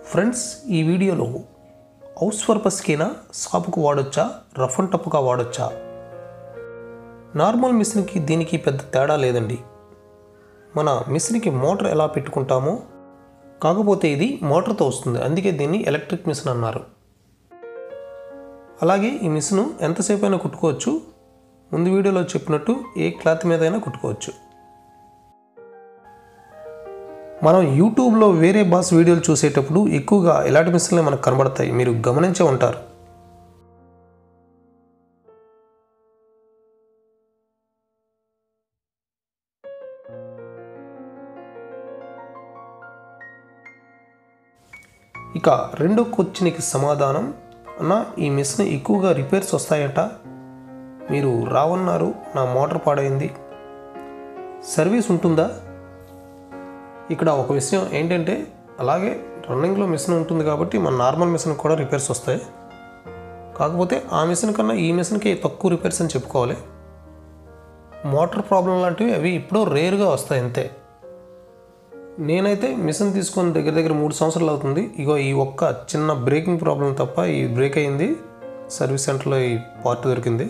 friends ఈ వీడియోలో house పర్పస్కైనా షాపుకు వాడొచ్చా రఫ్ అండ్ టఫ్గా వాడొచ్చా నార్మల్ మిషన్కి దీనికి పెద్ద తేడా లేదండి మన మిషన్కి మోటార్ ఎలా పెట్టుకుంటామో కాకపోతే ఇది మోటార్తో వస్తుంది అందుకే దీన్ని ఎలక్ట్రిక్ మిషన్ అన్నారు అలాగే ఈ మిషను ఎంతసేపు అయినా కుట్టుకోవచ్చు ముందు వీడియోలో చెప్పినట్టు ఏ క్లాత్ మీద అయినా కుట్టుకోవచ్చు మనం యూట్యూబ్లో వేరే బాస్ వీడియోలు చూసేటప్పుడు ఎక్కువగా ఇలాంటి మిషన్లే మనకు కనబడతాయి మీరు గమనించే ఉంటారు ఇక రెండో క్వశ్చన్కి సమాధానం అన్న ఈ మిషన్ ఎక్కువగా రిపేర్స్ వస్తాయట మీరు రావన్నారు నా మోటార్ పాడైంది సర్వీస్ ఉంటుందా ఇక్కడ ఒక విషయం ఏంటంటే అలాగే రన్నింగ్లో మిషన్ ఉంటుంది కాబట్టి మన నార్మల్ మిషన్ కూడా రిపేర్స్ వస్తాయి కాకపోతే ఆ మిషన్ కన్నా ఈ మిషన్కి తక్కువ రిపేర్స్ అని చెప్పుకోవాలి మోటార్ ప్రాబ్లం లాంటివి అవి ఇప్పుడు రేర్గా వస్తాయి అంతే నేనైతే మిషన్ తీసుకొని దగ్గర దగ్గర మూడు సంవత్సరాలు అవుతుంది ఇగో ఈ ఒక్క చిన్న బ్రేకింగ్ ప్రాబ్లం తప్ప ఈ బ్రేక్ అయింది సర్వీస్ సెంటర్లో ఈ పార్ట్ దొరికింది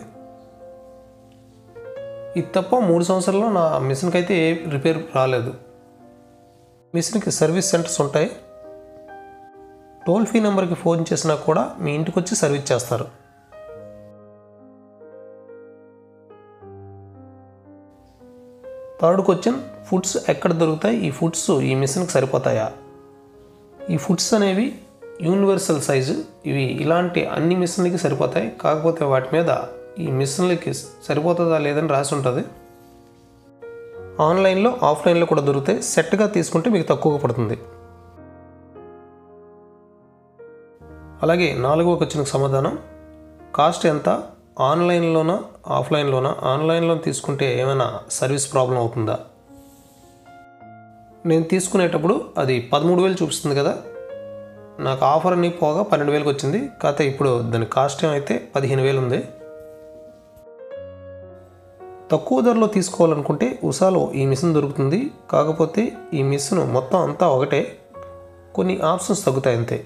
ఇది తప్ప మూడు సంవత్సరాల్లో నా మిషన్కి అయితే ఏ రిపేర్ రాలేదు మిషన్కి సర్వీస్ సెంటర్స్ ఉంటాయి టోల్ ఫ్రీ నెంబర్కి ఫోన్ చేసినా కూడా మీ ఇంటికి వచ్చి సర్వీస్ చేస్తారు థర్డ్ క్వశ్చన్ ఫుడ్స్ ఎక్కడ దొరుకుతాయి ఈ ఫుడ్స్ ఈ మిషన్కి సరిపోతాయా ఈ ఫుడ్స్ అనేవి యూనివర్సల్ సైజు ఇవి ఇలాంటి అన్ని మిషన్లకి సరిపోతాయి కాకపోతే వాటి మీద ఈ మిషన్లకి సరిపోతుందా లేదని రాసి ఉంటుంది ఆన్లైన్లో ఆఫ్లైన్లో కూడా దొరుకుతాయి సెట్గా తీసుకుంటే మీకు తక్కువగా పడుతుంది అలాగే నాలుగవ క్వశ్చన్కి సమాధానం కాస్ట్ ఎంత ఆన్లైన్లోనా ఆఫ్లైన్లోనా ఆన్లైన్లో తీసుకుంటే ఏమైనా సర్వీస్ ప్రాబ్లం అవుతుందా నేను తీసుకునేటప్పుడు అది పదమూడు వేలు చూపిస్తుంది కదా నాకు ఆఫర్ అని పోగా పన్నెండు వేలకు వచ్చింది కాకపోతే ఇప్పుడు దాని కాస్ట్ ఏమైతే పదిహేను వేలు ఉంది తక్కువ ధరలో తీసుకోవాలనుకుంటే ఉషాలో ఈ మిషన్ దొరుకుతుంది కాకపోతే ఈ మిషన్ మొత్తం అంతా ఒకటే కొన్ని ఆప్షన్స్ తగ్గుతాయి అంతే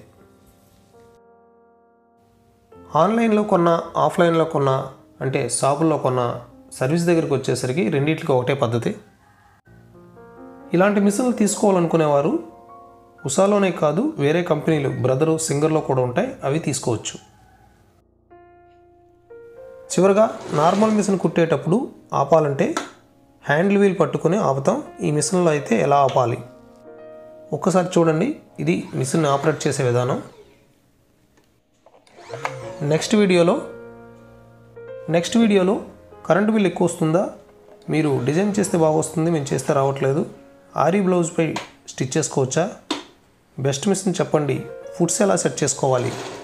ఆన్లైన్లో కొన్న ఆఫ్లైన్లో కొన్న అంటే షాపుల్లో కొన్న సర్వీస్ దగ్గరికి వచ్చేసరికి రెండింటికి ఒకటే పద్ధతి ఇలాంటి మిషన్లు తీసుకోవాలనుకునేవారు ఉషాలోనే కాదు వేరే కంపెనీలు బ్రదరు సింగర్లో కూడా ఉంటాయి అవి తీసుకోవచ్చు చివరగా నార్మల్ మిషన్ కుట్టేటప్పుడు ఆపాలంటే హ్యాండిల్ వీల్ పట్టుకొని ఆపుతాం ఈ మిషన్లో అయితే ఎలా ఆపాలి ఒక్కసారి చూడండి ఇది మిషన్ ఆపరేట్ చేసే విధానం నెక్స్ట్ వీడియోలో నెక్స్ట్ వీడియోలో కరెంట్ బిల్ ఎక్కువ వస్తుందా మీరు డిజైన్ చేస్తే బాగా వస్తుంది మేము చేస్తే రావట్లేదు ఆరీ బ్లౌజ్పై స్టిచ్ చేసుకోవచ్చా బెస్ట్ మిషన్ చెప్పండి ఫుడ్స్ ఎలా సెట్ చేసుకోవాలి